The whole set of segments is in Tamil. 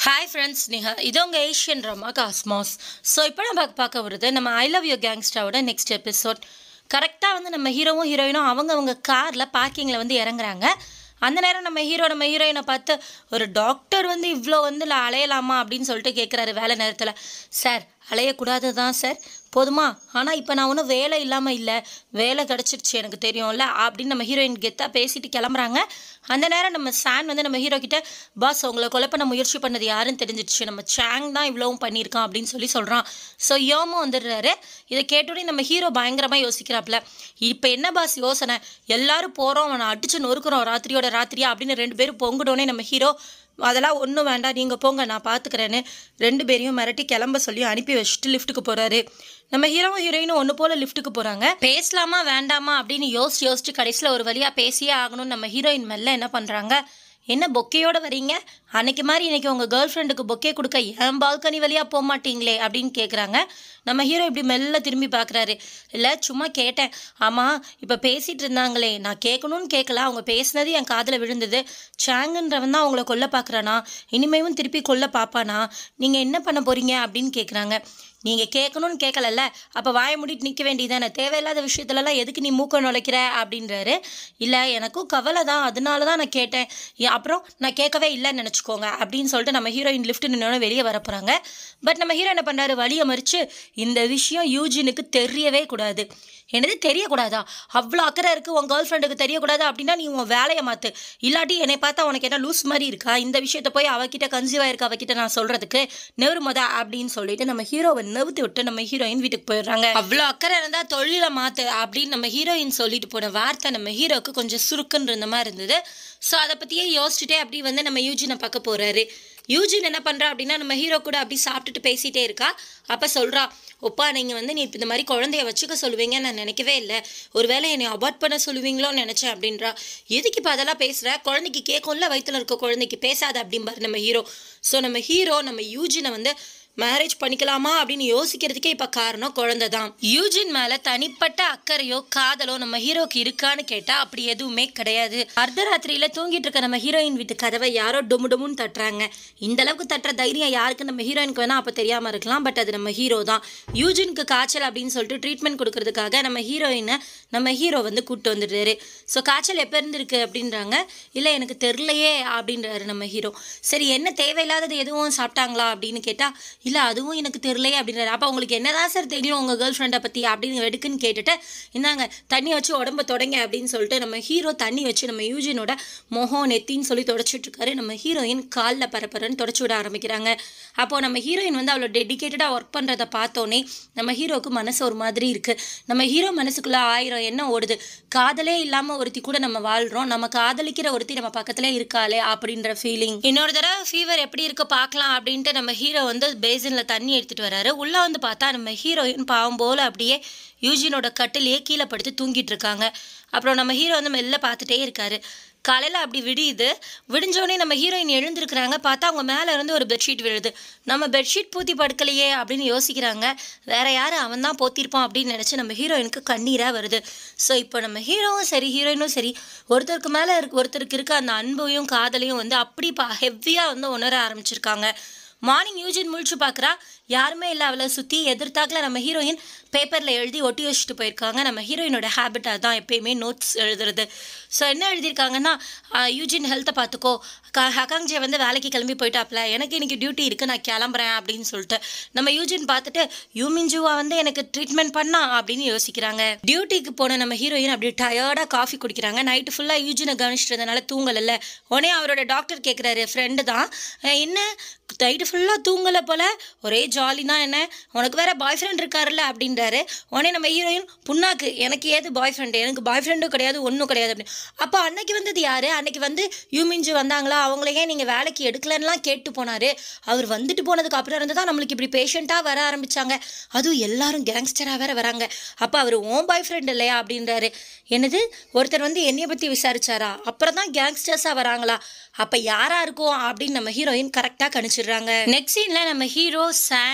ஹாய் ஃப்ரெண்ட்ஸ் நிஹா இது உங்கள் ஏஷியன் ட்ராமா காஸ்மாஸ் ஸோ இப்போ நம்ம பார்க்க வருது நம்ம ஐ லவ் யூ கேங்ஸ்டாவோட நெக்ஸ்ட் எபிசோட் கரெக்டாக வந்து நம்ம ஹீரோவும் ஹீரோயினும் அவங்க அவங்க காரில் பார்க்கிங்கில் வந்து இறங்குறாங்க அந்த நேரம் நம்ம ஹீரோ நம்ம ஹீரோயினை பார்த்து ஒரு டாக்டர் வந்து இவ்வளோ வந்து இல்லை அலையலாமா அப்படின்னு சொல்லிட்டு கேட்குறாரு வேலை நேரத்தில் சார் அலையக்கூடாது தான் சார் போதுமா ஆனால் இப்போ நான் ஒன்றும் வேலை இல்லாமல் இல்லை வேலை கிடச்சிருச்சு எனக்கு தெரியும்ல அப்படின்னு நம்ம ஹீரோயின் கெத்தாக பேசிட்டு கிளம்புறாங்க அந்த நேரம் நம்ம சான் வந்து நம்ம ஹீரோ கிட்ட பாஸ் உங்களை கொலை பண்ண முயற்சி பண்ணது யாருன்னு தெரிஞ்சிடுச்சு நம்ம சாங் தான் இவ்வளவும் பண்ணியிருக்கான் அப்படின்னு சொல்லி சொல்கிறான் ஸோ யோமும் வந்துடுறாரு இதை கேட்டோடனே நம்ம ஹீரோ பயங்கரமாக யோசிக்கிறாப்புல இப்போ என்ன பாஸ் யோசனை எல்லாரும் போகிறோம் அவனை அடிச்சு நொறுக்குறோம் ராத்திரியோட ராத்திரியா அப்படின்னு ரெண்டு பேரும் பொங்குடோனே நம்ம ஹீரோ அதெல்லாம் ஒன்றும் வேண்டாம் நீங்கள் போங்க நான் பார்த்துக்கிறேன்னு ரெண்டு பேரையும் மிரட்டி கிளம்ப சொல்லி அனுப்பி வச்சுட்டு லிஃப்ட்டுக்கு போகிறாரு நம்ம ஹீரோவும் ஹீரோயினும் ஒன்று போல் லிஃப்ட்டுக்கு போகிறாங்க பேசலாமா வேண்டாமா அப்படின்னு யோசிச்சு யோசிச்சு கடைசியில் ஒரு வழியாக பேசியே ஆகணும்னு நம்ம ஹீரோயின் மெல்ல என்ன பண்ணுறாங்க என்ன பொக்கையோட வரீங்க அன்னைக்கு மாதிரி இன்னைக்கு உங்கள் கேர்ள் ஃப்ரெண்டுக்கு பொக்கே கொடுக்க ஏன் பால்கனி வழியாக போக மாட்டீங்களே அப்படின்னு கேட்குறாங்க நம்ம ஹீரோ இப்படி மெல்ல திரும்பி பார்க்குறாரு இல்லை சும்மா கேட்டேன் ஆமாம் இப்போ பேசிகிட்டு இருந்தாங்களே நான் கேட்கணும்னு கேட்கல அவங்க பேசுனது என் காதில் விழுந்தது சாங்குன்றவன் தான் அவங்கள கொல்ல பார்க்குறானா இனிமேவும் திருப்பி கொல்ல பார்ப்பானா நீங்கள் என்ன பண்ண போகிறீங்க அப்படின்னு கேட்குறாங்க நீங்கள் கேட்கணும்னு கேட்கலல்ல அப்போ வாயை மூடிட்டு நிற்க வேண்டியதானே தேவையில்லாத விஷயத்துலலாம் எதுக்கு நீ மூக்க நுழைக்கிற அப்படின்றாரு இல்லை எனக்கும் கவலை தான் அதனால தான் நான் கேட்டேன் ஏ- அப்புறம் நான் கேட்கவே இல்லைன்னு நினச்சிக்கோங்க அப்படின்னு சொல்லிட்டு நம்ம ஹீரோயின் லிஃப்ட் நின்று வெளியே வர போகிறாங்க பட் நம்ம ஹீரோ என்ன பண்ணுறாரு வழியை மறித்து இந்த விஷயம் யூஜினுக்கு தெரியவே கூடாது என்னது தெரியக்கூடாதா அவ்வளோ அக்கறை இருக்குது உன் கேர்ள் ஃப்ரெண்டுக்கு தெரியக்கூடாது அப்படின்னா நீ உன் வேலையை மாற்று இல்லாட்டி என்னை பார்த்தா உனக்கு என்ன லூஸ் மாதிரி இருக்கா இந்த விஷயத்த போய் அவகிட்ட கன்சீவ் ஆயிருக்க அவகிட்ட நான் சொல்கிறதுக்கு நெருமதா அப்படின்னு சொல்லிட்டு நம்ம ஹீரோவை நிறுத்தி விட்டு நம்ம ஹீரோயின் வீட்டுக்கு போயிடுறாங்க அவ்வளோ அக்கறை இருந்தால் தொழிலை மாற்று அப்படின்னு நம்ம ஹீரோயின் சொல்லிட்டு போன வார்த்தை நம்ம ஹீரோவுக்கு கொஞ்சம் சுருக்குன்னு இருந்த மாதிரி இருந்தது ஸோ அதை பற்றியே யோசிச்சுட்டே அப்படி வந்து நம்ம யூஜினை பார்க்க போகிறாரு யூஜின் என்ன பண்ணுறா அப்படின்னா நம்ம ஹீரோ கூட அப்படி சாப்பிட்டுட்டு பேசிகிட்டே இருக்கா அப்போ சொல்கிறா ஒப்பா நீங்கள் வந்து நீ இந்த மாதிரி குழந்தைய வச்சுக்க சொல்லுவீங்க நான் நினைக்கவே இல்லை ஒருவேளை என்னை அபார்ட் பண்ண சொல்லுவீங்களோன்னு நினச்சேன் அப்படின்றா எதுக்கு இப்போ அதெல்லாம் பேசுகிற குழந்தைக்கு கேட்கும்ல வயித்துல இருக்க குழந்தைக்கு பேசாத அப்படிம்பாரு நம்ம ஹீரோ ஸோ நம்ம ஹீரோ நம்ம யூஜினை வந்து மேரேஜ் பண்ணிக்கலாமா அப்படின்னு யோசிக்கிறதுக்கே இப்போ காரணம் குழந்தை தான் யூஜின் மேலே தனிப்பட்ட அக்கறையோ காதலோ நம்ம ஹீரோக்கு இருக்கான்னு கேட்டால் அப்படி எதுவுமே கிடையாது அர்த்தராத்திரியில தூங்கிட்டு இருக்க நம்ம ஹீரோயின் வீட்டு கதவை யாரோ டொமு டொமுன்னு தட்டுறாங்க இந்த அளவுக்கு தட்டுற தைரியம் யாருக்கு நம்ம ஹீரோயினுக்கு வேணா அப்போ தெரியாமல் இருக்கலாம் பட் அது நம்ம ஹீரோ தான் யூஜினுக்கு காய்ச்சல் அப்படின்னு சொல்லிட்டு ட்ரீட்மெண்ட் கொடுக்கறதுக்காக நம்ம ஹீரோயினை நம்ம ஹீரோ வந்து கூப்பிட்டு வந்துடுறாரு ஸோ காய்ச்சல் எப்போ இருந்திருக்கு அப்படின்றாங்க இல்லை எனக்கு தெரிலையே அப்படின்றாரு நம்ம ஹீரோ சரி என்ன தேவையில்லாதது எதுவும் சாப்பிட்டாங்களா அப்படின்னு கேட்டால் இல்லை அதுவும் எனக்கு தெரியலையே அப்படின்றாரு அப்போ உங்களுக்கு என்னதான் சார் தெரியும் உங்கள் கேர்ள் ஃப்ரெண்டை பற்றி அப்படின்னு வெடுக்குன்னு கேட்டுட்டு இந்தாங்க தண்ணி வச்சு உடம்ப தொடங்க அப்படின்னு சொல்லிட்டு நம்ம ஹீரோ தண்ணி வச்சு நம்ம யூஜினோட முகம் நெத்தின்னு சொல்லி தொடச்சிட்டு இருக்காரு நம்ம ஹீரோயின் காலில் பரப்பரன்னு தொடச்சி விட ஆரம்பிக்கிறாங்க அப்போது நம்ம ஹீரோயின் வந்து அவ்வளோ டெடிக்கேட்டடாக ஒர்க் பண்ணுறத பார்த்தோன்னே நம்ம ஹீரோவுக்கு மனசு ஒரு மாதிரி இருக்குது நம்ம ஹீரோ மனசுக்குள்ளே ஆயிரம் எண்ணம் ஓடுது காதலே இல்லாமல் ஒருத்தி கூட நம்ம வாழ்கிறோம் நம்ம காதலிக்கிற ஒருத்தி நம்ம பக்கத்துல இருக்காளே அப்படின்ற ஃபீலிங் இன்னொரு தடவை ஃபீவர் எப்படி இருக்கு பார்க்கலாம் அப்படின்ட்டு நம்ம ஹீரோ வந்து பேசினில் தண்ணி எடுத்துகிட்டு வராரு உள்ளே வந்து பார்த்தா நம்ம ஹீரோயின் பாவம் போல் அப்படியே யூஜினோட கட்டிலேயே கீழே படுத்து தூங்கிட்டு இருக்காங்க அப்புறம் நம்ம ஹீரோ வந்து மெல்ல பார்த்துட்டே இருக்காரு காலையில் அப்படி விடியுது விடிஞ்சோடனே நம்ம ஹீரோயின் எழுந்திருக்கிறாங்க பார்த்தா அவங்க மேலே இருந்து ஒரு பெட்ஷீட் விழுது நம்ம பெட்ஷீட் பூத்தி படுக்கலையே அப்படின்னு யோசிக்கிறாங்க வேற யார் அவன் தான் போத்திருப்பான் அப்படின்னு நினச்சி நம்ம ஹீரோயினுக்கு கண்ணீராக வருது ஸோ இப்போ நம்ம ஹீரோவும் சரி ஹீரோயினும் சரி ஒருத்தருக்கு மேலே இருக்கு ஒருத்தருக்கு இருக்க அந்த அன்பையும் காதலையும் வந்து அப்படி பா ஹெவியாக வந்து உணர ஆரம்பிச்சிருக்காங்க மார்னிங் யூஜின் முழிச்சு பார்க்குறா யாருமே இல்லை அவளை சுற்றி எதிர்த்தாக்கில் நம்ம ஹீரோயின் பேப்பரில் எழுதி ஒட்டி வச்சுட்டு போயிருக்காங்க நம்ம ஹீரோயினோட ஹேபிட் அதான் எப்பயுமே நோட்ஸ் எழுதுறது ஸோ என்ன எழுதியிருக்காங்கன்னா ஆஹ், யூஜின் ஹெல்த்தை பார்த்துக்கோ க ஹகாங்ஜே வந்து வேலைக்கு கிளம்பி போயிட்டாப்ல எனக்கு இன்னைக்கு டியூட்டி இருக்குது நான் கிளம்புறேன் அப்படின்னு சொல்லிட்டு நம்ம யூஜின் பார்த்துட்டு யூமின்ஜுவா வந்து எனக்கு ட்ரீட்மெண்ட் பண்ணா அப்படின்னு யோசிக்கிறாங்க டியூட்டிக்கு போன நம்ம ஹீரோயின் அப்படி டயர்டாக காஃபி குடிக்கிறாங்க நைட்டு ஃபுல்லாக யூஜினை கவனிச்சிட்டதுனால தூங்கலைல்ல உடனே அவரோட டாக்டர் கேட்குறாரு ஃப்ரெண்டு தான் "அஹ், என்ன நைட்டு ஃபுல்லாக தூங்கலை போல ஒரே ஜாலி தான் என்ன உனக்கு வேற பாய் ஃப்ரெண்ட் இருக்காருல்ல அப்படின்றாரு உடனே நம்ம ஹீரோயின் புண்ணாக்கு எனக்கு ஏது பாய் ஃப்ரெண்டு எனக்கு பாய் ஃப்ரெண்டும் கிடையாது ஒன்றும் கிடையாது அப்படின்னு அப்போ அன்னைக்கு வந்தது யாரு அன்னைக்கு வந்து யூமிஞ்சு வந்தாங்களா அவங்கள ஏன் நீங்கள் வேலைக்கு எடுக்கலன்னுலாம் கேட்டு போனாரு அவர் வந்துட்டு போனதுக்கு அப்புறம் இருந்து தான் நம்மளுக்கு இப்படி பேஷண்ட்டாக வர ஆரம்பிச்சாங்க அதுவும் எல்லாரும் கேங்ஸ்டராக வேற வராங்க அப்போ அவர் ஓன் பாய் ஃப்ரெண்ட் இல்லையா அப்படின்றாரு என்னது ஒருத்தர் வந்து என்னைய பற்றி விசாரிச்சாரா அப்புறம் தான் கேங்ஸ்டர்ஸாக வராங்களா அப்போ யாரா இருக்கும் அப்படின்னு நம்ம ஹீரோயின் கரெக்டாக கணிச்சிடுறாங்க நெக்ஸ்ட் சீனில் நம்ம ஹீரோ சான்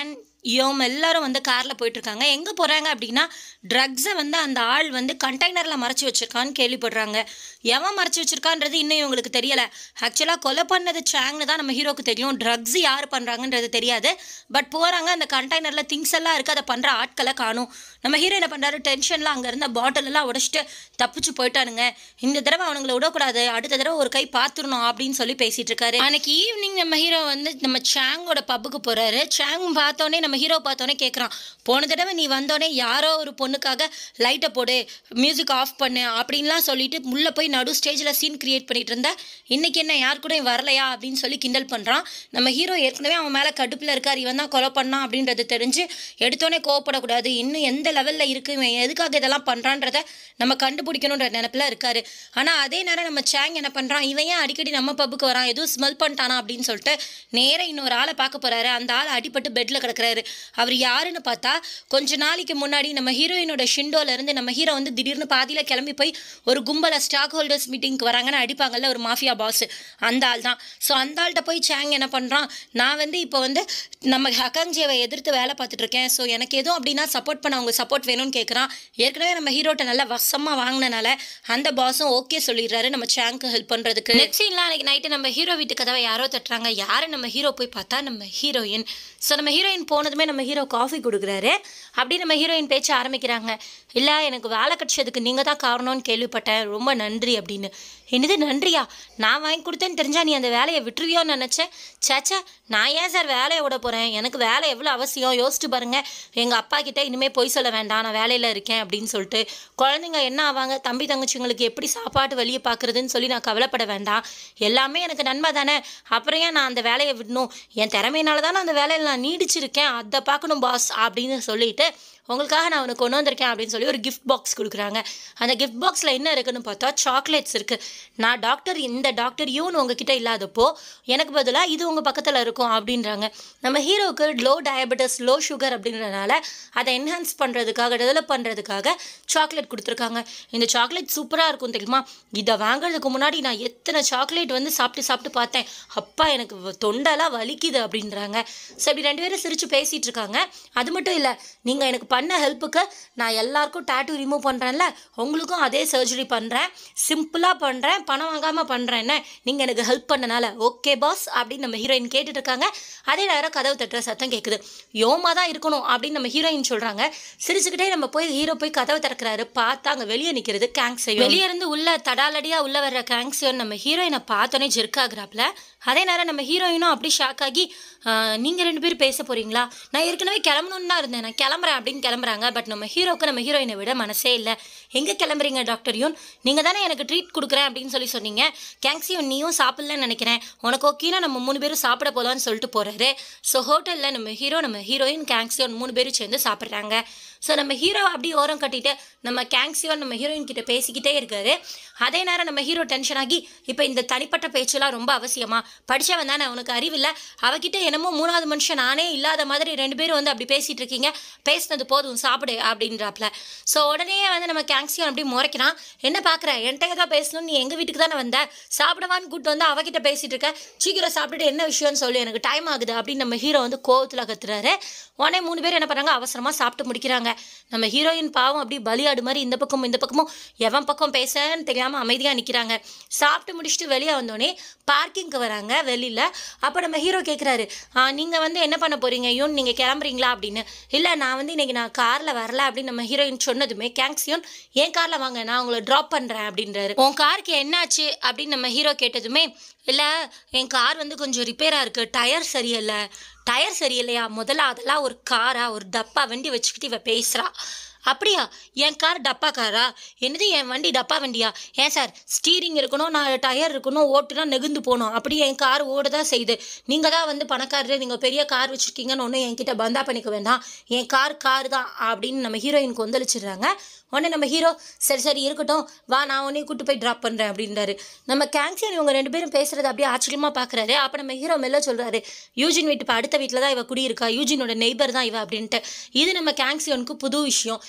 யோம் எல்லாரும் வந்து காரில் போயிட்டுருக்காங்க எங்கே போகிறாங்க அப்படின்னா ட்ரக்ஸை வந்து அந்த ஆள் வந்து கண்டெய்னரில் மறைச்சி வச்சிருக்கான்னு கேள்விப்படுறாங்க எவன் மறைச்சி வச்சிருக்கான்றது இன்னும் இவங்களுக்கு தெரியலை ஆக்சுவலாக கொலை பண்ணது சாங்னு தான் நம்ம ஹீரோக்கு தெரியும் ட்ரக்ஸ் யார் பண்ணுறாங்கன்றது தெரியாது பட் போகிறாங்க அந்த கண்டெய்னரில் திங்ஸ் எல்லாம் இருக்குது அதை பண்ணுற ஆட்களை காணும் நம்ம ஹீரோ என்ன பண்ணுறாரு டென்ஷன்லாம் அங்கே இருந்த பாட்டில் எல்லாம் உடச்சிட்டு தப்பிச்சு போயிட்டானுங்க இந்த தடவை அவனுங்களை விடக்கூடாது அடுத்த தடவை ஒரு கை பார்த்துடணும் அப்படின்னு சொல்லி பேசிட்டு இருக்காரு அன்னைக்கு ஈவினிங் நம்ம ஹீரோ வந்து நம்ம சாங்கோட பப்புக்கு போறாரு சாங் பார்த்தோன்னே நம்ம ஹீரோ பார்த்தோன்னே கேட்குறான் போன தடவை நீ வந்தோடனே யாரோ ஒரு பொண்ணுக்காக லைட்டை போடு மியூசிக் ஆஃப் பண்ணு அப்படின்லாம் சொல்லிட்டு உள்ளே போய் நடு ஸ்டேஜில் சீன் கிரியேட் பண்ணிட்டு இருந்தா இன்னைக்கு என்ன யார் கூட வரலையா அப்படின்னு சொல்லி கிண்டல் பண்ணுறான் நம்ம ஹீரோ ஏற்கனவே அவன் மேலே கடுப்பில் இருக்கார் இவன் தான் கொலை பண்ணான் அப்படின்றது தெரிஞ்சு எடுத்தோடனே கோவப்படக்கூடாது இன்னும் எந்த லெவலில் இருக்கு இவன் எதுக்காக இதெல்லாம் பண்ணுறான்றத நம்ம கண்டுபிடிக்கணுன்ற நினப்பில் இருக்காரு ஆனால் அதே நேரம் நம்ம சேங் என்ன பண்ணுறான் இவன் ஏன் அடிக்கடி நம்ம பப்புக்கு வரான் எதுவும் ஸ்மெல் பண்ணிட்டானா அப்படின்னு சொல்லிட்டு நேராக இன்னொரு ஆளை பார்க்க போறாரு அந்த ஆள் அடிபட்டு பெட்டில் கிடக்குறாரு அவர் யாருன்னு பார்த்தா கொஞ்ச நாளைக்கு முன்னாடி நம்ம ஹீரோயினோட ஷிண்டோல இருந்து நம்ம ஹீரோ வந்து திடீர்னு பாதியில் கிளம்பி போய் ஒரு கும்பலை ஸ்டாக் ஹோல்டர்ஸ் மீட்டிங்க்கு வராங்கன்னு அடிப்பாங்கல்ல ஒரு மாஃபியா பாஸ் அந்த ஆள் தான் ஸோ அந்த ஆள்கிட்ட போய் சேங் என்ன பண்ணுறான் நான் வந்து இப்போ வந்து நம்ம ஹக்காங்ஜியை எதிர்த்து வேலை பார்த்துட்டு இருக்கேன் ஸோ எனக்கு எதுவும் அப்படின்னா சப்போர்ட் பண்ண அவங்க சப்போர்ட் வேணும்னு கேட்குறான் ஏற்கனவே நம்ம ஹீரோட்ட நல்லா வசமாக வாங்கினனால அந்த பாஸும் ஓகே சொல்லிடுறாரு நம்ம சேங்க்கு ஹெல்ப் பண்ணுறதுக்கு நெக்ஸ்ட் சீன்லாம் அன்னைக்கு நைட்டு நம்ம ஹீரோ வீட்டு கதவை யாரோ தட்டுறாங்க யாரு நம்ம ஹீரோ போய் பார்த்தா நம்ம ஹீரோயின் ஸோ நம்ம ஹீரோயின் போனதுமே நம்ம ஹீரோ காஃபி கொடுக்குறாரு அப்படி நம்ம ஹீரோயின் பேச்ச ஆரம்பிக்கிறாங்க இல்லை எனக்கு வேலை கிடைச்சதுக்கு நீங்கள் தான் காரணம்னு கேள்விப்பட்டேன் ரொம்ப நன்றி அப்படின்னு என்னது நன்றியா நான் வாங்கி கொடுத்தேன்னு தெரிஞ்சா நீ அந்த வேலையை விட்டுருவியோன்னு நினச்சேன் சேச்சா நான் ஏன் சார் வேலையை விட போகிறேன் எனக்கு வேலை எவ்வளோ அவசியம் யோசிச்சு பாருங்க எங்கள் அப்பா கிட்ட இனிமேல் பொய் சொல்ல வேண்டாம் நான் வேலையில் இருக்கேன் அப்படின்னு சொல்லிட்டு குழந்தைங்க என்ன ஆவாங்க தம்பி தங்கச்சிங்களுக்கு எப்படி சாப்பாட்டு வழியை பார்க்குறதுன்னு சொல்லி நான் கவலைப்பட வேண்டாம் எல்லாமே எனக்கு நன்மை தானே அப்புறம் ஏன் நான் அந்த வேலையை விடணும் என் திறமையினால தானே அந்த வேலையில் நான் நீடிச்சிருக்கேன் அதை பார்க்கணும் பாஸ் அப்படின்னு சொல்லிட்டு உங்களுக்காக நான் உனக்கு கொண்டு வந்திருக்கேன் அப்படின்னு சொல்லி ஒரு கிஃப்ட் பாக்ஸ் கொடுக்குறாங்க அந்த கிஃப்ட் பாக்ஸில் என்ன இருக்குன்னு பார்த்தா சாக்லேட்ஸ் இருக்குது நான் டாக்டர் இந்த டாக்டர் யூன் உங்ககிட்ட இல்லாதப்போ எனக்கு பதிலாக இது உங்கள் பக்கத்தில் இருக்கும் அப்படின்றாங்க நம்ம ஹீரோவுக்கு லோ டயபெட்டிஸ் லோ சுகர் அப்படின்றனால அதை என்ஹான்ஸ் பண்ணுறதுக்காக டெவலப் பண்ணுறதுக்காக சாக்லேட் கொடுத்துருக்காங்க இந்த சாக்லேட் சூப்பராக இருக்கும் தெரியுமா இதை வாங்குறதுக்கு முன்னாடி நான் எத்தனை சாக்லேட் வந்து சாப்பிட்டு சாப்பிட்டு பார்த்தேன் அப்பா எனக்கு வ- தொண்டெல்லாம் வலிக்குது அப்படின்றாங்க ஸோ இப்படி ரெண்டு பேரும் சிரித்து பேசிகிட்டு இருக்காங்க அது மட்டும் இல்லை நீங்கள் எனக்கு பண்ண ஹெல்ப்புக்கு நான் எல்லாருக்கும் டேட்டூ ரிமூவ் பண்ணுறேன்ல உங்களுக்கும் அதே சர்ஜரி பண்ணுறேன் சிம்பிளாக பண்ணுறேன் பணம் வாங்காமல் பண்ணுறேன் என்ன நீங்கள் எனக்கு ஹெல்ப் பண்ணனால ஓகே பாஸ் அப்படின்னு நம்ம ஹீரோயின் கேட்டுட்டு இருக்காங்க அதே நேரம் கதவு தட்டுற சத்தம் கேட்குது யோமா தான் இருக்கணும் அப்படின்னு நம்ம ஹீரோயின் சொல்கிறாங்க சிரிச்சுக்கிட்டே நம்ம போய் ஹீரோ போய் கதவை திறக்கிறாரு பார்த்தா அங்கே வெளியே நிற்கிறது கேங்ஸையும் வெளியே இருந்து உள்ள தடாலடியாக உள்ள வர்ற கேங்ஸையும் நம்ம ஹீரோயினை பார்த்தோன்னே ஜெர்க்காகிறாப்புல அதே நேரம் நம்ம ஹீரோயினும் அப்படி ஷாக் ஆகி நீங்கள் ரெண்டு பேரும் பேச போகிறீங்களா நான் ஏற்கனவே கிளம்பணுன்னு தான் இருந்தேன் நான் கிளம்புறேன் அப்படின்னு கிளம்புறாங்க பட் நம்ம ஹீரோக்கு நம்ம ஹீரோயினை விட மனசே இல்லை எங்கே கிளம்புறீங்க டாக்டர் யூன் நீங்கள் தானே எனக்கு ட்ரீட் கொடுக்குறேன் அப்படின்னு சொல்லி சொன்னீங்க கேங்ஸியும் நீயும் சாப்பிட்லன்னு நினைக்கிறேன் உனக்கு ஓகேனா நம்ம மூணு பேரும் சாப்பிட போகலான்னு சொல்லிட்டு போகிறாரு ஸோ ஹோட்டலில் நம்ம ஹீரோ நம்ம ஹீரோயின் கேங்ஸியோன் மூணு பேரும் சேர்ந்து சாப்பிட்றாங்க ஸோ நம்ம ஹீரோ அப்படி ஓரம் கட்டிட்டு நம்ம கேங்ஸியோன் நம்ம ஹீரோயின் கிட்ட பேசிக்கிட்டே இருக்காரு அதே நேரம் நம்ம ஹீரோ டென்ஷன் ஆகி இப்போ இந்த தனிப்பட்ட பேச்செல்லாம் ரொம்ப அவசியமா படிச்சவன் தானே உனக்கு அறிவில்லை அவகிட்ட என்னமோ மூணாவது மனுஷன் நானே இல்லாத மாதிரி ரெண்டு பேரும் வந்து அப்படி பேசிட்டு இருக்கீங்க பேசினது போதும் சாப்பிடு அப்படின்றாப்ல ஸோ உடனே வந்து நம்ம கேங்ஸியோன் அப்படி முறைக்கிறான் என்ன பார்க்குற என்கிட்ட தான் பேசணும் நீ எங்கள் வீட்டுக்கு தானே வந்த சாப்பிடவான்னு கூப்பிட்டு வந்து அவகிட்ட பேசிட்டு இருக்க சீக்கிரம் சாப்பிட்டுட்டு என்ன விஷயம்னு சொல்லி எனக்கு டைம் ஆகுது அப்படின்னு நம்ம ஹீரோ வந்து கோவத்தில் கத்துறாரு உடனே மூணு பேர் என்ன பண்ணுறாங்க அவசரமாக சாப்பிட்டு முடிக்கிறாங்க நம்ம ஹீரோயின் பாவம் அப்படி பலியாடு மாதிரி இந்த பக்கமும் இந்த பக்கமும் எவன் பக்கம் பேசன்னு தெரியாமல் அமைதியாக நிற்கிறாங்க சாப்பிட்டு முடிச்சுட்டு வெளியே வந்தோடனே பார்க்கிங்க்கு வராங்க வெளியில் அப்போ நம்ம ஹீரோ கேட்குறாரு நீங்கள் வந்து என்ன பண்ண போகிறீங்க யூன் நீங்கள் கிளம்புறீங்களா அப்படின்னு இல்லை நான் வந்து இன்னைக்கு நான் காரில் வரல அப்படின்னு நம்ம ஹீரோயின் சொன்னதுமே கேங்ஸியோன் என் காரில் வாங்க நான் உங்களை ட்ராப் பண்ணுறேன் அப்படின்றாரு உன் காருக்கு என்னாச்சு அப்படின்னு நம்ம ஹீரோ கேட்டதுமே இல்லை என் கார் வந்து கொஞ்சம் ரிப்பேராக இருக்குது டயர் சரியில்லை டயர் சரியில்லையா முதல்ல அதெல்லாம் ஒரு காரா ஒரு டப்பா வண்டி வச்சுக்கிட்டு இவ பேசுகிறா அப்படியா என் கார் டப்பா காரா என்னது என் வண்டி டப்பா வண்டியா ஏன் சார் ஸ்டீரிங் இருக்கணும் நான் டயர் இருக்கணும் ஓட்டுனா நெகுந்து போகணும் அப்படி என் கார் ஓட தான் செய்யுது நீங்கள் தான் வந்து பணக்காரரு நீங்கள் பெரிய கார் வச்சுருக்கீங்கன்னு ஒன்றும் என்கிட்ட பந்தா பண்ணிக்க வேண்டாம் என் கார் கார் தான் அப்படின்னு நம்ம ஹீரோயின் கொந்தளிச்சிடுறாங்க உடனே நம்ம ஹீரோ சரி சரி இருக்கட்டும் வா நான் உன்னையும் கூட்டு போய் ட்ராப் பண்ணுறேன் அப்படின்றாரு நம்ம கேங்ஸியன் இவங்க ரெண்டு பேரும் பேசுறது அப்படியே ஆச்சரியமாக பார்க்குறாரு அப்போ நம்ம ஹீரோ மெல்ல சொல்கிறாரு யூஜின் வீட்டு இப்போ அடுத்த வீட்டில் தான் இவ குடியிருக்கா யூஜினோட நெய்பர் தான் இவ அப்படின்ட்டு இது நம்ம கேங்ஸியனுக்கு புது விஷயம்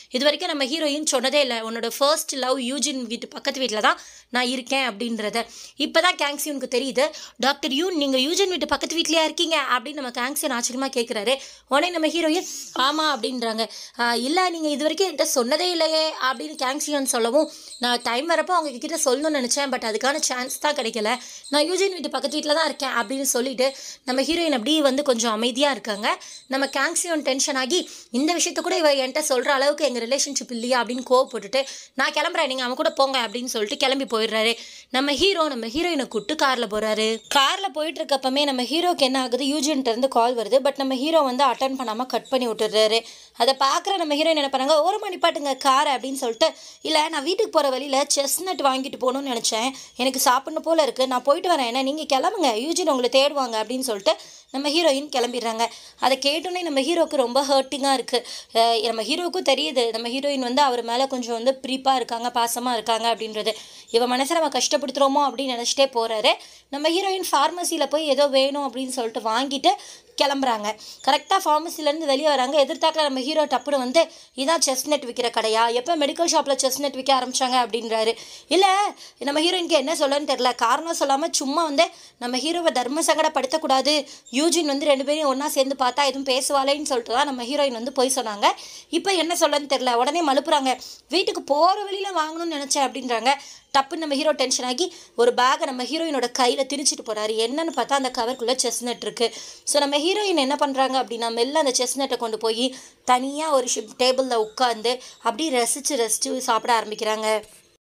இது வரைக்கும் நம்ம ஹீரோயின் சொன்னதே இல்லை உன்னோட ஃபர்ஸ்ட் லவ் யூஜின் வீட்டு பக்கத்து வீட்டில் தான் நான் இருக்கேன் அப்படின்றத இப்போ தான் கேங்ஸியூனுக்கு தெரியுது டாக்டர் யூன் நீங்கள் யூஜின் வீட்டு பக்கத்து வீட்லையா இருக்கீங்க அப்படின்னு நம்ம கேங்ஸியன் ஆச்சரியமாக கேட்குறாரு உடனே நம்ம ஹீரோயின் ஆமாம் அப்படின்றாங்க இல்லை நீங்கள் இது வரைக்கும் என்கிட்ட சொன்னதே இல்லையே அப்படின்னு கேங்ஸியன் சொல்லவும் நான் டைம் வரப்போ அவங்க கிட்ட சொல்லணும்னு நினச்சேன் பட் அதுக்கான சான்ஸ் தான் கிடைக்கல நான் யூஜின் வீட்டு பக்கத்து வீட்டில் தான் இருக்கேன் அப்படின்னு சொல்லிட்டு நம்ம ஹீரோயின் அப்படியே வந்து கொஞ்சம் அமைதியாக இருக்காங்க நம்ம கேங்ஸியோன் டென்ஷன் ஆகி இந்த விஷயத்த கூட இவ என்கிட்ட சொல்கிற அளவுக்கு எங்கள் ரிலேஷன்ஷிப் இல்லையா அப்படின்னு கோவப்பட்டுட்டு நான் கிளம்புறேன் நீங்கள் அவன் கூட போங்க அப்படின்னு சொல்லிட்டு கிளம்பி போயிடுறாரு நம்ம ஹீரோ நம்ம ஹீரோயினை கூட்டு காரில் போகிறாரு காரில் போயிட்டு இருக்கப்பமே நம்ம ஹீரோக்கு என்ன ஆகுது யூஜின்ட்ட இருந்து கால் வருது பட் நம்ம ஹீரோ வந்து அட்டன் பண்ணாமல் கட் பண்ணி விட்டுறாரு அதை பார்க்குற நம்ம ஹீரோயின் என்ன பண்ணாங்க ஒரு மணி பாட்டுங்க கார் அப்படின்னு சொல்லிட்டு இல்லை நான் வீட்டுக்கு போகிற வழியில் செஸ்நட் வாங்கிட்டு போகணும்னு நினச்சேன் எனக்கு சாப்பிடணும் போல இருக்குது நான் போயிட்டு வரேன் என்ன நீங்கள் கிளம்புங்க யூஜின் உங்களை தேடுவாங்க அப்படின்னு சொல்லிட்டு நம்ம ஹீரோயின் கிளம்பிடுறாங்க அதை கேட்டோன்னே நம்ம ஹீரோக்கு ரொம்ப ஹர்ட்டிங்காக இருக்குது நம்ம ஹீரோவுக்கும் தெரியுது நம்ம ஹீரோயின் வந்து அவர் மேலே கொஞ்சம் வந்து ப்ரீப்பாக இருக்காங்க பாசமாக இருக்காங்க அப்படின்றது இவன் மனசை நம்ம கஷ்டப்படுத்துகிறோமோ அப்படின்னு நினச்சிட்டே போகிறாரு நம்ம ஹீரோயின் ஃபார்மசியில் போய் ஏதோ வேணும் அப்படின்னு சொல்லிட்டு வாங்கிட்டு கிளம்புறாங்க கரெக்டாக ஃபார்மசிலேருந்து வெளியே வராங்க எதிர்த்தாக்கில் நம்ம ஹீரோ டப்புனு வந்து இதான் செஸ்நெட் விற்கிற கடையா எப்போ மெடிக்கல் ஷாப்பில் செஸ்நெட் விற்க ஆரம்பிச்சாங்க அப்படின்றாரு இல்லை நம்ம ஹீரோயினுக்கு என்ன சொல்லன்னு தெரில காரணம் சொல்லாமல் சும்மா வந்து நம்ம ஹீரோவை தர்ம சங்கடப்படுத்தக்கூடாது யூஜின் வந்து ரெண்டு பேரையும் ஒன்றா சேர்ந்து பார்த்தா எதுவும் பேசுவாளேன்னு சொல்லிட்டு தான் நம்ம ஹீரோயின் வந்து போய் சொன்னாங்க இப்போ என்ன சொல்லன்னு தெரில உடனே மலுப்புறாங்க வீட்டுக்கு போகிற வழியில் வாங்கணும்னு நினச்சேன் அப்படின்றாங்க டப்புன்னு நம்ம ஹீரோ டென்ஷன் ஆகி ஒரு பேக்கை நம்ம ஹீரோயினோட கையில் திணிச்சிட்டு போகிறாரு என்னன்னு பார்த்தா அந்த கவருக்குள்ளே செஸ்நட் இருக்குது ஸோ நம்ம ஹீரோயின் என்ன பண்ணுறாங்க அப்படின்னா மெல்ல அந்த செஸ்நட்டை கொண்டு போய் தனியாக ஒரு ஷிப் டேபிளில் உட்காந்து அப்படியே ரசித்து ரசித்து சாப்பிட ஆரம்பிக்கிறாங்க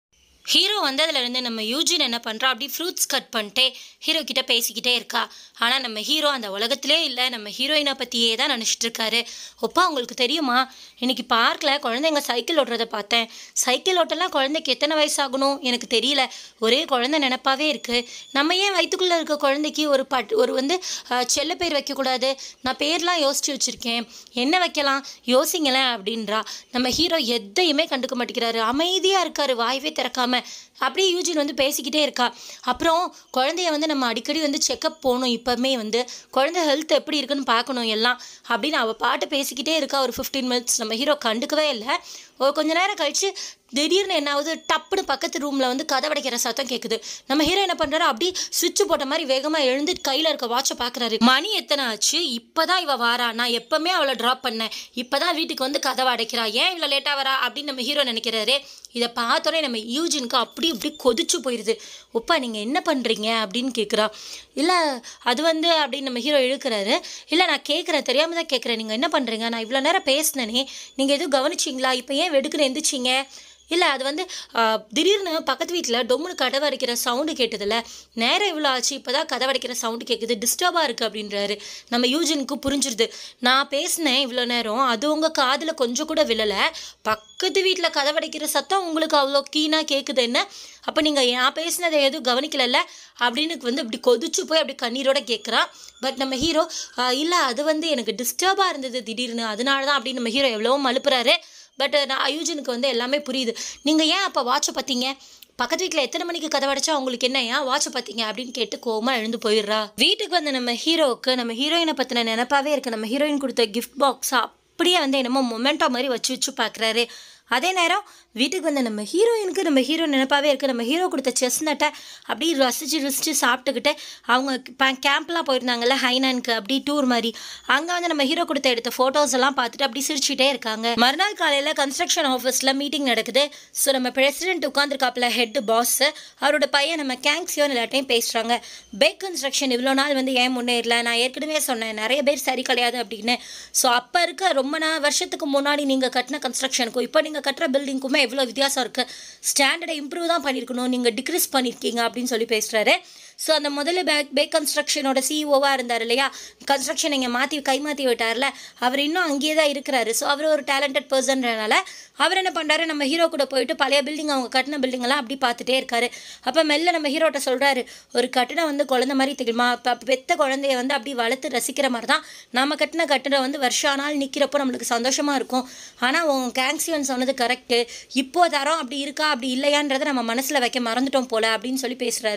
ஹீரோ வந்ததுலேருந்து நம்ம யூஜின் என்ன பண்ணுறா அப்படி ஃப்ரூட்ஸ் கட் பண்ணிட்டே ஹீரோ கிட்ட பேசிக்கிட்டே இருக்கா ஆனால் நம்ம ஹீரோ அந்த உலகத்திலே இல்லை நம்ம ஹீரோயினை பற்றியே தான் நினச்சிட்டு இருக்காரு ஒப்பா உங்களுக்கு தெரியுமா இன்னைக்கு பார்க்கில் குழந்தைங்க சைக்கிள் ஓட்டுறதை பார்த்தேன் சைக்கிள் ஓட்டலாம் குழந்தைக்கு எத்தனை வயசாகணும் எனக்கு தெரியல ஒரே குழந்தை நினப்பாவே இருக்குது நம்ம ஏன் வயிற்றுக்குள்ளே இருக்க குழந்தைக்கு ஒரு பட் ஒரு வந்து அஹ், செல்ல பேர் வைக்கக்கூடாது நான் பேர்லாம் யோசிச்சு வச்சுருக்கேன் என்ன வைக்கலாம் யோசிங்களேன் அப்படின்றா நம்ம ஹீரோ எதையுமே கண்டுக்க மாட்டேங்கிறாரு அமைதியாக இருக்காரு வாயவே திறக்காம அப்படியே யூஜின் வந்து பேசிக்கிட்டே இருக்கா அப்புறம் குழந்தைய வந்து நம்ம அடிக்கடி வந்து செக்கப் போகணும் இப்போமே வந்து குழந்தை ஹெல்த் எப்படி இருக்குன்னு பார்க்கணும் எல்லாம் அப்படின்னு அவள் பாட்டு பேசிக்கிட்டே இருக்கா ஒரு ஃபிஃப்டீன் மினிட்ஸ் நம்ம ஹீரோ கண்டுக்கவே இல்லை ஒரு கொஞ்ச நேரம் கழிச்சு திடீர்னு என்ன ஆகுது டப்புன்னு பக்கத்து ரூமில் வந்து கதவடைக்கிற சத்தம் கேட்குது நம்ம ஹீரோ என்ன பண்ணுறாரு அப்படி சுவிட்ச் போட்ட மாதிரி வேகமாக எழுந்து கையில் இருக்க வாட்சை பார்க்குறாரு மணி எத்தனை ஆச்சு இப்போதான் இவ வாரா நான் எப்பவுமே அவளை ட்ராப் பண்ணேன் இப்போதான் வீட்டுக்கு வந்து கதவை அடைக்கிறா ஏன் இவ்வளோ லேட்டாக வரா அப்படின்னு நம்ம ஹீரோ நினைக்கிறாரு இதை பார்த்தோன்னே நம்ம யூஜினுக்கு அப்படி இப்படி கொதிச்சு போயிடுது ஒப்பா நீங்கள் என்ன பண்ணுறீங்க அப்படின்னு கேட்குறா இல்லை அது வந்து அப்படின்னு நம்ம ஹீரோ இழுக்கிறாரு இல்லை நான் கேட்குறேன் தெரியாமல் தான் கேட்குறேன் நீங்கள் என்ன பண்ணுறீங்க நான் இவ்வளோ நேரம் பேசினேனே நீங்கள் எதுவும் கவனிச்சிங்களா இப்போ ஏன் வெடுக்குன்னு எந்திரிச்சிங்க இல்லை அது வந்து ஆ, திடீர்னு பக்கத்து வீட்டில் டொம்முன்னு கதவை அடைக்கிற சவுண்டு கேட்டதில்ல நேரம் இவ்வளோ ஆச்சு இப்போ தான் கதவை அடைக்கிற சவுண்டு கேட்குது டிஸ்டர்பாக இருக்குது அப்படின்றாரு நம்ம யூஜினுக்கு புரிஞ்சிருது நான் பேசினேன் இவ்வளோ நேரம் அது உங்கள் காதில் கொஞ்சம் கூட விழலை பக்கத்து வீட்டில் கதவடைக்கிற சத்தம் உங்களுக்கு அவ்வளோ கீனாக கேட்குது என்ன அப்போ நீங்கள் நான் பேசினதை எதுவும் கவனிக்கலல்ல அப்படின்னு வந்து இப்படி கொதிச்சு போய் அப்படி கண்ணீரோட கேட்குறான் பட் நம்ம ஹீரோ இல்லை அது வந்து எனக்கு டிஸ்டர்பாக இருந்தது திடீர்னு அதனால தான் அப்படின்னு நம்ம ஹீரோ எவ்வளவோ மலுப்புறாரு பட் நான் அயூஜனுக்கு வந்து எல்லாமே புரியுது நீங்கள் ஏன் அப்போ வாட்சை பார்த்தீங்க பக்கத்து வீட்டில் எத்தனை மணிக்கு கதவடைச்சா உங்களுக்கு என்ன ஏன் வாட்சை பார்த்தீங்க அப்படின்னு கேட்டு கோவமா எழுந்து போயிடுறா வீட்டுக்கு வந்து நம்ம ஹீரோவுக்கு நம்ம ஹீரோயினை பற்றின நினப்பாவே இருக்கு நம்ம ஹீரோயின் கொடுத்த கிஃப்ட் பாக்ஸ் அப்படியே வந்து என்னமோ மொமெண்டோ மாதிரி வச்சு வச்சு பார்க்குறாரு அதே நேரம் வீட்டுக்கு வந்த நம்ம ஹீரோயினுக்கு நம்ம ஹீரோ நினைப்பாவே இருக்குது நம்ம ஹீரோ கொடுத்த செஸ் நட்டை அப்படியே ரசிச்சு ரசிச்சு சாப்பிட்டுக்கிட்டு அவங்க ப- கேம்ப்லாம் போயிருந்தாங்கல்ல ஹைனானுக்கு அப்படி டூர் மாதிரி அங்கே வந்து நம்ம ஹீரோ கொடுத்த எடுத்த ஃபோட்டோஸ் எல்லாம் பார்த்துட்டு அப்படி சிரிச்சுட்டே இருக்காங்க மறுநாள் காலையில் கன்ஸ்ட்ரக்ஷன் ஆஃபீஸில் மீட்டிங் நடக்குது ஸோ நம்ம பிரசிடென்ட் உட்காந்துருக்காப்புல ஹெட் பாஸ் அவரோட பையன் நம்ம கேங்ஸியோன்னு எல்லாட்டையும் பேசுகிறாங்க பேக் கன்ஸ்ட்ரக்ஷன் இவ்வளோ நாள் வந்து ஏன் முன்னேறல நான் ஏற்கனவே சொன்னேன் நிறைய பேர் சரி கிடையாது அப்படின்னு ஸோ அப்போ இருக்க ரொம்ப நாள் வருஷத்துக்கு முன்னாடி நீங்கள் கட்டின கன்ஸ்ட்ரக்ஷனுக்கும் இப்போ நீங்கள் கட்டுற பில்டிங்க்குமே எவ்வளோ வித்தியாசம் இருக்குது ஸ்டாண்டர்டை இம்ப்ரூவ் தான் பண்ணியிருக்கணும் நீங்கள் டிக்ரீஸ் பண்ணியிருக்கீங்க அப்படின்னு சொல்லி பேசுகிறாரு ஸோ அந்த முதல்ல பேக் பேக் கன்ஸ்ட்ரக்ஷனோட சிஇஓவாக இருந்தார் இல்லையா கன்ஸ்ட்ரக்ஷன் இங்கே மாற்றி கை மாற்றி விட்டார்ல அவர் இன்னும் அங்கேயே தான் இருக்கிறாரு ஸோ அவர் ஒரு டேலண்டட் பர்சன்றனால அவர் என்ன பண்ணுறாரு நம்ம ஹீரோ கூட போயிட்டு பழைய பில்டிங் அவங்க கட்டின building எல்லாம் அப்படி பார்த்துட்டே இருக்காரு அப்போ மெல்ல நம்ம ஹீரோட்ட சொல்கிறாரு ஒரு கட்டிடம் வந்து குழந்தை மாதிரி தெரியுமா இப்போ பெத்த குழந்தைய வந்து அப்படி வளர்த்து ரசிக்கிற மாதிரி தான் நம்ம கட்டின கட்டிடம் வந்து வருஷம் ஆனாலும் நிற்கிறப்போ நம்மளுக்கு சந்தோஷமாக இருக்கும் ஆனால் உன் கேங்ஸியன் சொன்னது கரெக்டு இப்போ தரம் அப்படி இருக்கா அப்படி இல்லையான்றதை நம்ம மனசில் வைக்க மறந்துட்டோம் போல அப்படின்னு சொல்லி பேசுகிறாரு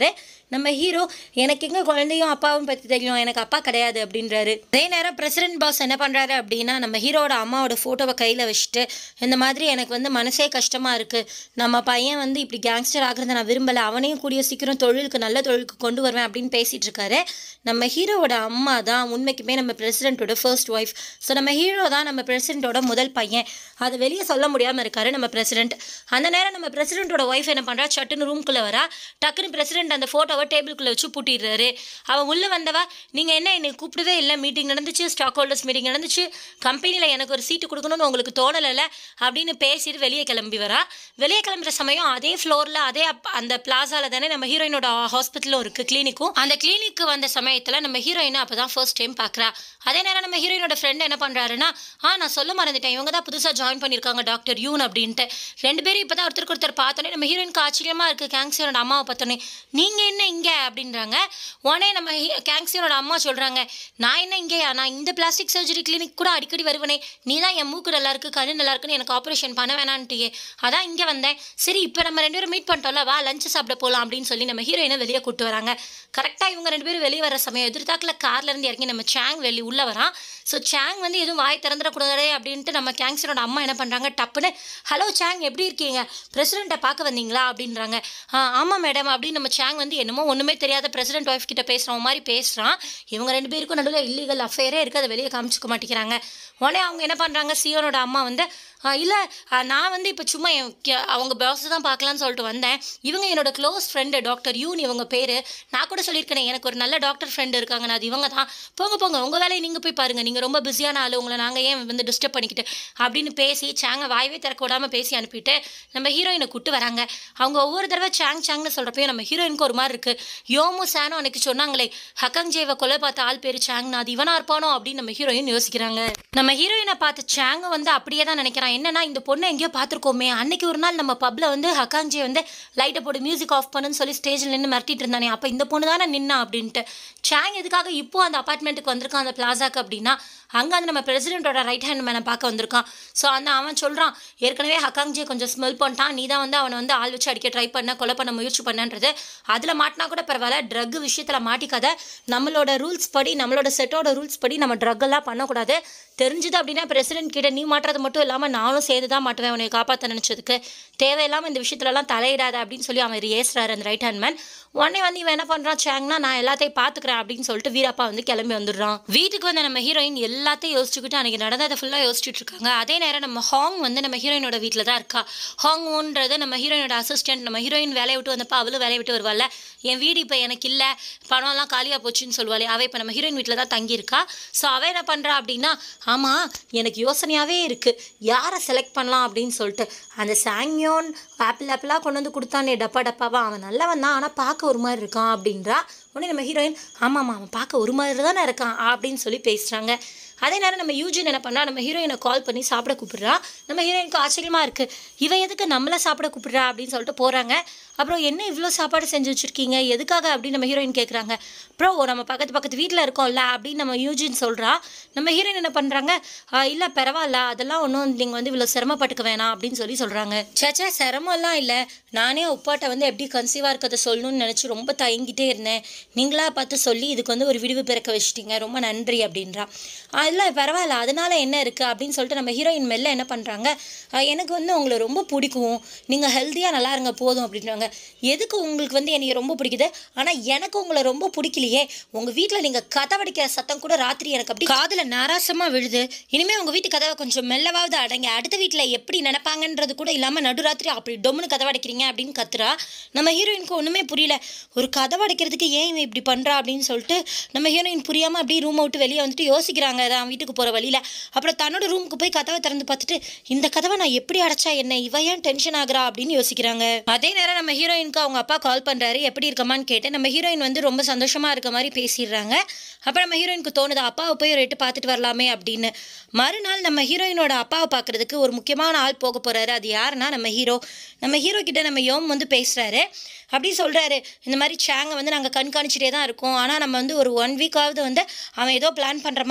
நம்ம ஹீரோ எனக்கு எங்க குழந்தையும் அப்பாவும் பற்றி தெரியும் எனக்கு அப்பா கிடையாது அப்படின்றாரு அதே நேரம் பிரசிடென்ட் பாஸ் என்ன பண்ணுறாரு அப்படின்னா நம்ம ஹீரோட அம்மாவோட ஃபோட்டோவை கையில் வச்சுட்டு இந்த மாதிரி எனக்கு வந்து மனசே கஷ்டமாக இருக்குது நம்ம பையன் வந்து இப்படி கேங்ஸ்டர் ஆகிறத நான் விரும்பலை அவனையும் கூடிய சீக்கிரம் தொழிலுக்கு நல்ல தொழிலுக்கு கொண்டு வருவேன் அப்படின்னு பேசிகிட்டு இருக்காரு நம்ம ஹீரோவோட அம்மா தான் உண்மைக்குமே நம்ம பிரசிடென்ட்டோட ஃபர்ஸ்ட் ஒய்ஃப் ஸோ நம்ம ஹீரோ தான் நம்ம பிரசிடென்ட்டோட முதல் பையன் அதை வெளியே சொல்ல முடியாமல் இருக்காரு நம்ம பிரசிடென்ட் அந்த நேரம் நம்ம பிரசிடென்ட்டோட ஒய்ஃப் என்ன பண்ணுறா சட்டுன்னு ரூம்குள்ளே வரா டக்குன்னு பிரசிடென்ட் அந்த ஃபோட்டோவை டேபிள்குள்ளே வச்சு பூட்டிடுறாரு அவன் உள்ளே வந்தவா நீங்கள் என்ன என்னை கூப்பிடவே இல்லை மீட்டிங் நடந்துச்சு ஸ்டாக் ஹோல்டர்ஸ் மீட்டிங் நடந்துச்சு கம்பெனியில் எனக்கு ஒரு சீட்டு கொடுக்கணும்னு உங்களுக்கு தோணலைல அப்படின்னு பேசிட்டு வெளியே கிளம்பி வரா வெளியே கிளம்புற சமயம் அதே ஃப்ளோரில் அதே அப்- அந்த பிளாசாவில் தானே நம்ம ஹீரோயினோட ஹாஸ்பிட்டலும் இருக்குது கிளினிக்கும் அந்த கிளினிக்கு வந்த சமயத்தில் நம்ம ஹீரோயினை அப்போ தான் ஃபர்ஸ்ட் டைம் பார்க்குறா அதே நேரம் நம்ம ஹீரோயினோட ஃப்ரெண்ட் என்ன பண்ணுறாருன்னா ஆ நான் சொல்ல மறந்துட்டேன் இவங்க தான் புதுசாக ஜாயின் பண்ணியிருக்காங்க டாக்டர் யூன் அப்படின்ட்டு ரெண்டு பேரும் இப்போ தான் ஒருத்தருக்கு ஒருத்தர் பார்த்தோன்னே நம்ம ஹீரோயினுக்கு ஆச்சரியமாக இருக்குது கேங்ஸியனோட அம்மாவை பார்த்தோன்னே நீங்கள் என்ன இங்கே அப்படின்றாங்க உடனே நம்ம கேங்ஸியனோட அம்மா சொல்கிறாங்க நான் என்ன இங்கேயா நான் இந்த பிளாஸ்டிக் சர்ஜரி கிளினிக் கூட அடிக்கடி வருவனே நீ தான் என் மூக்கு நல்லா இருக்கு கண்ணு நல்லா இருக்குன்னு எனக்கு ஆப்ரேஷன் பண்ண வேணான்ட்டியே அதான் இங்கே வந்தேன் சரி இப்போ நம்ம ரெண்டு பேரும் மீட் பண்ணிட்டோம்ல வா லஞ்ச் சாப்பிட போகலாம் அப்படின்னு சொல்லி நம்ம ஹீரோயினை வெளியே கூட்டு வராங்க கரெக்டாக இவங்க ரெண்டு பேரும் வெளியே வர சமயம் எதிர்த்தாக்கில் கார்ல இருந்து இறங்கி நம்ம சேங் வெளியே உள்ளே வரான் ஸோ சேங் வந்து எதுவும் வாய் திறந்துடக்கூடாதே அப்படின்ட்டு நம்ம கேங்ஸரோட அம்மா என்ன பண்ணுறாங்க டப்புன்னு ஹலோ சேங் எப்படி இருக்கீங்க பிரசிடெண்ட்டை பார்க்க வந்தீங்களா அப்படின்றாங்க "ஆ, ஆமாம் மேடம் அப்படின்னு நம்ம சேங் வந்து என்னமோ ஒன்றுமே தெரியாத பிரசிடென்ட் ஒய்ஃப் கிட்ட பேசுகிற மாதிரி பேசுகிறான் இவங்க ரெண்டு பேருக்கும் நடுவில் இல்லீகல் அஃபேரே இருக்குது அதை வெளியே காமிச்சிக்க மாட்டேங்கிறாங்க உடனே அவங்க என்ன பண்ணுறாங்க சியோனோட அம்மா வந்து இல்லை நான் வந்து இப்போ சும்மா என் கே- அவங்க பாஸ் தான் பார்க்கலான்னு சொல்லிட்டு வந்தேன் இவங்க என்னோட க்ளோஸ் ஃப்ரெண்டு டாக்டர் யூன் இவங்க பேர் நான் கூட சொல்லியிருக்கேன் எனக்கு ஒரு நல்ல டாக்டர் ஃப்ரெண்டு இருக்காங்க நான் அது இவங்க தான் போங்க போங்க உங்கள் வேலையை நீங்கள் போய் பாருங்கள் நீங்கள் ரொம்ப பிஸியான ஆள் உங்களை நாங்கள் ஏன் வந்து டிஸ்டர்ப் பண்ணிக்கிட்டு அப்படின்னு பேசி சேங்க வாயவே திறக்க விடாமல் பேசி அனுப்பிட்டு நம்ம ஹீரோயினை கூட்டு வராங்க அவங்க ஒவ்வொரு தடவை சாங் சாங்னு சொல்கிறப்பையும் நம்ம ஹீரோயினுக்கு ஒரு மாதிரி இருக்குது யோமு சானோ அன்னைக்கு சொன்னாங்களே ஹக்கங்ஜேவை கொலை பார்த்த ஆள் பேர் சாங்னா அது இவனா இருப்பானோ அப்படின்னு நம்ம ஹீரோயின் யோசிக்கிறாங்க நம்ம ஹீரோயினை பார்த்து சாங்க வந்து அப்படியே தான் நினைக்கிறான் என்னன்னா இந்த பொண்ணை எங்கேயோ பார்த்துருக்கோமே அன்னைக்கு ஒரு நாள் நம்ம பப்ல வந்து ஹக்காங்ஜே வந்து லைட்டை போட்டு மியூசிக் ஆஃப் பண்ணுன்னு சொல்லி ஸ்டேஜில் நின்று மிரட்டிட்டு இருந்தானே அப்போ இந்த பொண்ணு தானே நின்னா அப்படின்ட்டு சாங் எதுக்காக இப்போ அந்த அப்பார்ட்மெண்ட்டுக்கு வந்திருக்கான் அந்த பிளாசாக்கு அப்படின்னா அங்கே வந்து நம்ம பிரசிடென்ட்டோட ரைட் ஹேண்ட் மேனை பார்க்க வந்திருக்கான் ஸோ அந்த அவன் சொல்கிறான் ஏற்கனவே ஹக்காங்ஜே கொஞ்சம் ஸ்மெல் பண்ணிட்டான் நீ தான் வந்து அவனை வந்து ஆள் வச்சு அடிக்க ட்ரை பண்ண கொலை பண்ண முயற்சி பண்ணன்றது அதில் மாட்டினா கூட பரவாயில்ல ட்ரக் விஷயத்தில் மாட்டிக்காத நம்மளோட ரூல்ஸ் படி நம்மளோட செட்டோட ரூல்ஸ் படி நம்ம ட்ரக் எல்லாம் பண்ணக்கூடாது தெரிஞ்சுது அப்படின்னா பிரசிடென்ட் கிட்ட நீ மாட்டுறது மட்டும் இல்லாமல் நானும் சேர்ந்து தான் மாட்டுவேன் உன்னை காப்பாற்ற நினச்சதுக்கு தேவையில்லாமல் இந்த விஷயத்துலலாம் தலையிடாத அப்படின்னு சொல்லி அவன் ஏசுறாரு அந்த ரைட் ஹேண்ட் மேன் உடனே வந்து இவன் என்ன பண்ணுறான் சேங்னா நான் எல்லாத்தையும் பார்த்துக்கிறேன் அப்படின்னு சொல்லிட்டு வீரப்பா வந்து கிளம்பி வந்துடுறான் வீட்டுக்கு வந்த நம்ம ஹீரோயின் எல்லாத்தையும் யோசிச்சுக்கிட்டு அன்றைக்கி நடந்ததை ஃபுல்லாக யோசிச்சுட்டு இருக்காங்க அதே நேரம் நம்ம ஹாங் வந்து நம்ம ஹீரோயினோட வீட்டில் தான் இருக்கா ஹாங் ஓன்றது நம்ம ஹீரோயினோட அசிஸ்டன்ட் நம்ம ஹீரோயின் வேலையை விட்டு வந்தப்போ அவளும் வேலையை விட்டு வருவாள்ல என் வீடு இப்போ எனக்கு இல்லை பணம்லாம் காலியாக போச்சுன்னு சொல்லுவாளே அவள் இப்போ நம்ம ஹீரோயின் வீட்டில் தான் தங்கியிருக்கா ஸோ அவள் என்ன பண்ணுறா அப்படின்னா ஆமாம் எனக்கு யோசனையாகவே இருக்குது யாரை செலக்ட் பண்ணலாம் அப்படின்னு சொல்லிட்டு அந்த சாங்யோன் ஆப்பிள் ஆப்பிளாக கொண்டு வந்து கொடுத்தானே டப்பா டப்பாவா அவன் நல்லவன் தான் ஆனால் பார்க்க ஒரு மாதிரி இருக்கான் அப்படின்றா உடனே நம்ம ஹீரோயின் ஆமாம்மா அவன் பார்க்க ஒரு மாதிரி தானே இருக்கான் அப்படின்னு சொல்லி பேசுகிறாங்க அதே நேரம் நம்ம யூஜின் என்ன பண்ணா நம்ம ஹீரோயினை கால் பண்ணி சாப்பிட கூப்பிடுறா நம்ம ஹீரோயினுக்கு ஆச்சரியமாக இருக்குது இவன் எதுக்கு நம்மளை சாப்பிட கூப்பிடுறா அப்படின்னு சொல்லிட்டு போகிறாங்க அப்புறம் என்ன இவ்வளோ சாப்பாடு செஞ்சு வச்சுருக்கீங்க எதுக்காக அப்படின்னு நம்ம ஹீரோயின் கேட்குறாங்க அப்புறம் நம்ம பக்கத்து பக்கத்து வீட்டில் இருக்கோம்ல அப்படின்னு நம்ம யூஜின் சொல்கிறா நம்ம ஹீரோயின் என்ன பண்ணுறாங்க இல்லை பரவாயில்ல அதெல்லாம் ஒன்றும் நீங்கள் வந்து இவ்வளோ சிரமப்பட்டுக்க வேணாம் அப்படின்னு சொல்லி சொல்கிறாங்க சேச்சா சிரமம்லாம் இல்லை நானே உப்பாட்ட வந்து எப்படி கன்சீவாக இருக்கிறத சொல்லணும்னு நினச்சி ரொம்ப தயங்கிட்டே இருந்தேன் நீங்களா பார்த்து சொல்லி இதுக்கு வந்து ஒரு விடுவு பிறக்க வச்சிட்டீங்க ரொம்ப நன்றி அப்படின்றா "ஆ, இல்லை பரவாயில்ல அதனால என்ன இருக்குது அப்படின்னு சொல்லிட்டு நம்ம ஹீரோயின் மெல்ல என்ன பண்ணுறாங்க எனக்கு வந்து உங்களை ரொம்ப பிடிக்கும் நீங்கள் ஹெல்த்தியாக நல்லா இருங்க போதும் அப்படின்றாங்க எதுக்கு உங்களுக்கு வந்து என்னை ரொம்ப பிடிக்குது ஆனால் எனக்கு உங்களை ரொம்ப பிடிக்கலையே உங்கள் வீட்டில் நீங்கள் கதவடிக்கிற சத்தம் கூட ராத்திரி எனக்கு அப்படி காதில் நாராசமாக விழுது இனிமேல் உங்கள் வீட்டு கதவை கொஞ்சம் மெல்லவாவது அடங்க அடுத்த வீட்டில் எப்படி நினைப்பாங்கன்றது கூட இல்லாமல் நடுராத்திரி அப்படி டொம்னு கதவடைக்கிறீங்க அப்படின்னு கத்துறா நம்ம ஹீரோயினுக்கு ஒன்றுமே புரியல ஒரு கதவை அடைக்கிறதுக்கு ஏன் இவன் இப்படி பண்ணுறா அப்படின்னு சொல்லிட்டு நம்ம ஹீரோயின் புரியாமல் அப்படியே ரூமை விட்டு வெளியே வந்துட்டு யோசிக்கிறாங்க தான் வீட்டுக்கு போகிற வழியில் அப்புறம் தன்னோட ரூமுக்கு போய் கதவை திறந்து பார்த்துட்டு இந்த கதவை நான் எப்படி அடைச்சா என்ன இவ ஏன் டென்ஷன் ஆகுறா அப்படின்னு யோசிக்கிறாங்க அதே நேரம் நம்ம ஹீரோயினுக்கு அவங்க அப்பா கால் பண்ணுறாரு எப்படி இருக்கமான்னு கேட்டு நம்ம ஹீரோயின் வந்து ரொம்ப சந்தோஷமாக இருக்க மாதிரி பேசிடுறாங்க அப்புறம் நம்ம ஹீரோயினுக்கு தோணுது அப்பாவை போய் ஒரு எட்டு பார்த்துட்டு வரலாமே அப்படின்னு மறுநாள் நம்ம ஹீரோயினோட அப்பாவை பார்க்கறதுக்கு ஒரு முக்கியமான ஆள் போக போகிறாரு அது யாருன்னா நம்ம ஹீரோ நம்ம ஹீரோ கிட்ட நம்ம யோம் வந்து பேசுகிறாரு அப்படி சொல்கிறாரு இந்த மாதிரி சேங்கை வந்து நாங்கள் கண்காணிச்சிட்டே தான் இருக்கோம் ஆனால் நம்ம வந்து ஒரு ஒன் வீக்காவது வந்து அவன் ஏதோ பிளான் பண்ணுற மாதிரி இருக்குது கொஞ்சம்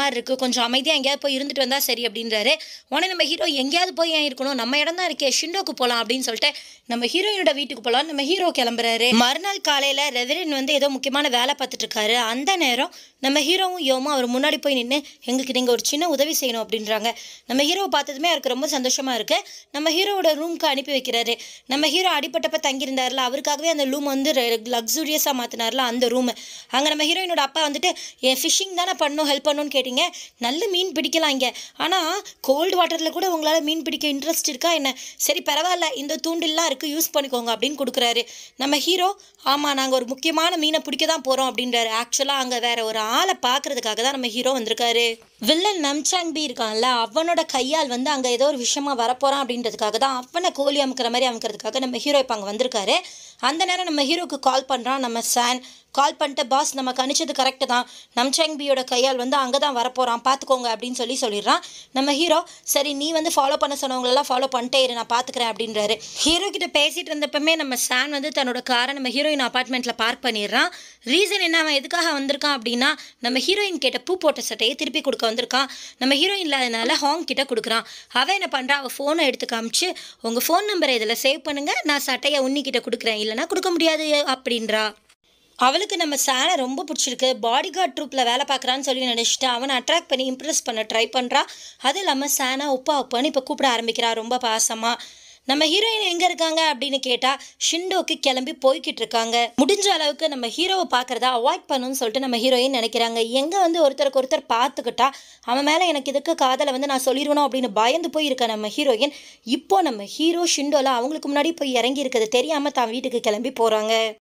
கொஞ்சம் அமைதியாக எங்கேயாவது போய் இருந்துட்டு வந்தால் சரி அப்படின்றாரு உடனே நம்ம ஹீரோ எங்கேயாவது போய் ஏன் இருக்கணும் நம்ம இடம் தான் இருக்கே ஷிண்டோக்கு போகலாம் அப்படின்னு சொல்லிட்டு நம்ம ஹீரோயினோட வீட்டுக்கு போகலாம் நம்ம ஹீரோ கிளம்புறாரு மறுநாள் காலையில் ரெவரன் வந்து ஏதோ முக்கியமான வேலை பார்த்துட்டு இருக்காரு அந்த நேரம் நம்ம ஹீரோவும் யோமும் அவர் முன்னாடி போய் நின்று எங்களுக்கு நீங்கள் ஒரு சின்ன உதவி செய்யணும் அப்படின்றாங்க நம்ம ஹீரோவை பார்த்ததுமே அவருக்கு ரொம்ப சந்தோஷமாக இருக்குது நம்ம ஹீரோவோட ரூம்க்கு அனுப்பி வைக்கிறாரு நம்ம ஹீரோ அடிப்பட்டப்ப தங்கியிருந்தார்ல அவருக்காகவே அந்த ரூம் வந்து லக்ஸூரியஸாக மாற்றினார்ல அந்த ரூம் அங்கே நம்ம ஹீரோயினோட அப்பா வந்துட்டு என் ஃபிஷிங் தானே பண்ணணும் ஹெல்ப் பண்ணணும்னு கேட்டிங்க நல்ல மீன் பிடிக்கலாம் இங்கே ஆனால் கோல்டு வாட்டரில் கூட உங்களால் மீன் பிடிக்க இன்ட்ரெஸ்ட் இருக்கா என்ன சரி பரவாயில்ல இந்த தூண்டில்லாம் இருக்குது யூஸ் பண்ணிக்கோங்க அப்படின்னு கொடுக்குறாரு நம்ம ஹீரோ ஆமாம் நாங்கள் ஒரு முக்கியமான மீனை பிடிக்க தான் போகிறோம் அப்படின்றாரு ஆக்சுவலாக அங்கே வேற ஒரு ஆளை பார்க்கறதுக்காக தான் நம்ம ஹீரோ வந்திருக்காரு வில்லன் நம்சாங் பி இருக்கான்ல அவனோட கையால் வந்து அங்கே ஏதோ ஒரு விஷயமா வரப்போகிறான் அப்படின்றதுக்காக தான் அவனை கோழி அமுக்கிற மாதிரி அமுக்கிறதுக்காக நம்ம ஹீரோ இப்போ அங்கே வந்திருக்காரு அந்த நேரம் நம்ம ஹீரோக்கு கால் பண்ணுறான் நம்ம சான் கால் பண்ணிட்டு பாஸ் நம்ம கணிச்சது கரெக்டு தான் நம்சாங் பியோட கையால் வந்து அங்கே தான் வரப்போகிறான் பார்த்துக்கோங்க அப்படின்னு சொல்லி சொல்லிடுறான் நம்ம ஹீரோ சரி நீ வந்து ஃபாலோ பண்ண சொன்னவங்களெல்லாம் ஃபாலோ பண்ணிட்டே இரு நான் பார்த்துக்கிறேன் அப்படின்றாரு ஹீரோ கிட்ட பேசிட்டு இருந்தப்பமே நம்ம சான் வந்து தன்னோட காரை நம்ம ஹீரோயின் அப்பார்ட்மெண்ட்டில் பார்க் பண்ணிடுறான் ரீசன் என்ன அவன் எதுக்காக வந்திருக்கான் அப்படின்னா நம்ம ஹீரோயின் கேட்ட பூ போட்ட சட்டையை திருப்பி கொடுக்க வந்திருக்கான் நம்ம ஹீரோயின் இல்லாதனால ஹாங் கிட்ட கொடுக்குறான் அவன் என்ன பண்ணுறா அவள் ஃபோனை எடுத்து காமிச்சு உங்கள் ஃபோன் நம்பரை இதில் சேவ் பண்ணுங்க நான் சட்டையை உன்னிக்கிட்ட கொடுக்குறேன் இல்லைனா கொடுக்க முடியாது அப்படின்றா அவளுக்கு நம்ம சேனை ரொம்ப பிடிச்சிருக்கு பாடி கார்ட் ட்ரூப்பில் வேலை பார்க்குறான்னு சொல்லி நினச்சிட்டு அவனை அட்ராக்ட் பண்ணி இம்ப்ரெஸ் பண்ண ட்ரை பண்ணுறா அது இல்லாமல் சேனா உப்பா உப்பான்னு இப்போ கூப்பிட ஆரம்பிக்கிறா ரொம்ப பாசமாக நம்ம ஹீரோயின் எங்கே இருக்காங்க அப்படின்னு கேட்டால் ஷிண்டோக்கு கிளம்பி போய்கிட்டு இருக்காங்க முடிஞ்ச அளவுக்கு நம்ம ஹீரோவை பார்க்குறத அவாய்ட் பண்ணணும்னு சொல்லிட்டு நம்ம ஹீரோயின் நினைக்கிறாங்க எங்கே வந்து ஒருத்தருக்கு ஒருத்தர் பார்த்துக்கிட்டா அவன் மேலே எனக்கு இதுக்கு காதலை வந்து நான் சொல்லிடுவணும் அப்படின்னு பயந்து போய் இருக்க நம்ம ஹீரோயின் இப்போ நம்ம ஹீரோ ஷிண்டோலாம் அவங்களுக்கு முன்னாடி போய் இறங்கி இருக்கிறது தெரியாமல் தான் வீட்டுக்கு கிளம்பி போகிறாங்க